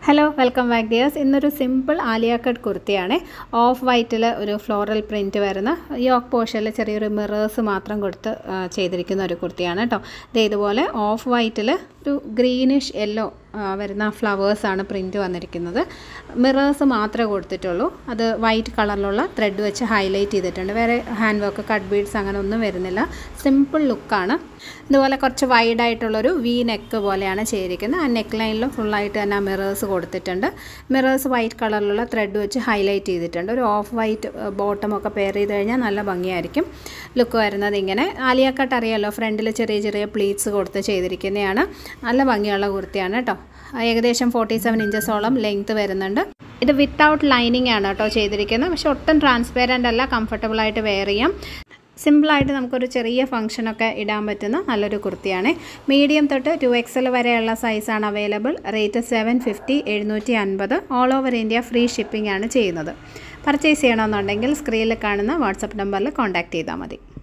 hello welcome back dears ഇന്നൊരു simple Alia cut കുർത്തിയാണ് off വൈറ്റിൽ ഒരു ഫ്ലോറൽ പ്രിൻറ്റ് വരുന്ന യോക്ക് പോർഷനിൽ ചെറിയൊരു മിറേഴ്സ് മാത്രം കൊടുത്ത് ആ, ചെയ്തിരിക്കുന്ന ഒരു കുർത്തിയാണ് കേട്ടോ ഇത് ഇതുപോലെ ഓഫ് വൈറ്റിൽ ഒരു ഗ്രീനിഷ് യെല്ലോ വരുന്ന ഫ്ലവേഴ്സാണ് പ്രിൻറ്റ് വന്നിരിക്കുന്നത് മിറേഴ്സ് മാത്രമേ കൊടുത്തിട്ടുള്ളൂ അത് വൈറ്റ് കളറിലുള്ള ത്രെഡ് വെച്ച് ഹൈലൈറ്റ് ചെയ്തിട്ടുണ്ട് വേറെ ഹാൻഡ് വർക്ക് കട്ട് ബീഡ്സ് അങ്ങനെ ഒന്നും വരുന്നില്ല സിമ്പിൾ ലുക്കാണ് ഇതുപോലെ കുറച്ച് വൈഡായിട്ടുള്ളൊരു വി നെക്ക് പോലെയാണ് ചെയ്തിരിക്കുന്നത് ആ നെക്ക് ലൈനിലും ഫുള്ളായിട്ട് തന്നെ ആ മിറേഴ്സ് കൊടുത്തിട്ടുണ്ട് മിറേഴ്സ് വൈറ്റ് കളറിലുള്ള ത്രെഡ് വെച്ച് ഹൈലൈറ്റ് ചെയ്തിട്ടുണ്ട് ഒരു ഓഫ് വൈറ്റ് ബോട്ടമൊക്കെ പെയർ ചെയ്ത് കഴിഞ്ഞാൽ നല്ല ഭംഗിയായിരിക്കും ലുക്ക് വരുന്നത് ഇങ്ങനെ ആലിയ കട്ട് അറിയാലോ ഫ്രണ്ടിൽ ചെറിയ ചെറിയ പ്ലീറ്റ്സ് കൊടുത്ത് ചെയ്തിരിക്കുന്നതാണ് നല്ല ഭംഗിയുള്ള കുർത്തിയാണ് കേട്ടോ ഏകദേശം ഫോർട്ടി സെവൻ ഇഞ്ചസോളം ലെങ്ത് വരുന്നുണ്ട് ഇത് വിത്തൗട്ട് ലൈനിങ് ആണ് കേട്ടോ ചെയ്തിരിക്കുന്നത് പക്ഷെ ഒട്ടും ട്രാൻസ്പെറൻ്റ് അല്ല കംഫർട്ടബിൾ ആയിട്ട് വെയർ ചെയ്യാം സിമ്പിളായിട്ട് നമുക്കൊരു ചെറിയ ഫംഗ്ഷനൊക്കെ ഇടാൻ പറ്റുന്ന നല്ലൊരു കുർത്തിയാണ് മീഡിയം തൊട്ട് ടു എക്സൽ വരെയുള്ള സൈസാണ് അവൈലബിൾ റേറ്റ് സെവൻ ഫിഫ്റ്റി എഴുന്നൂറ്റി അൻപത് all over India free shipping ആണ് ചെയ്യുന്നത് പർച്ചേസ് ചെയ്യണമെന്നുണ്ടെങ്കിൽ സ്ക്രീനിൽ കാണുന്ന വാട്സപ്പ് നമ്പറിൽ കോൺടാക്റ്റ് ചെയ്താൽ മതി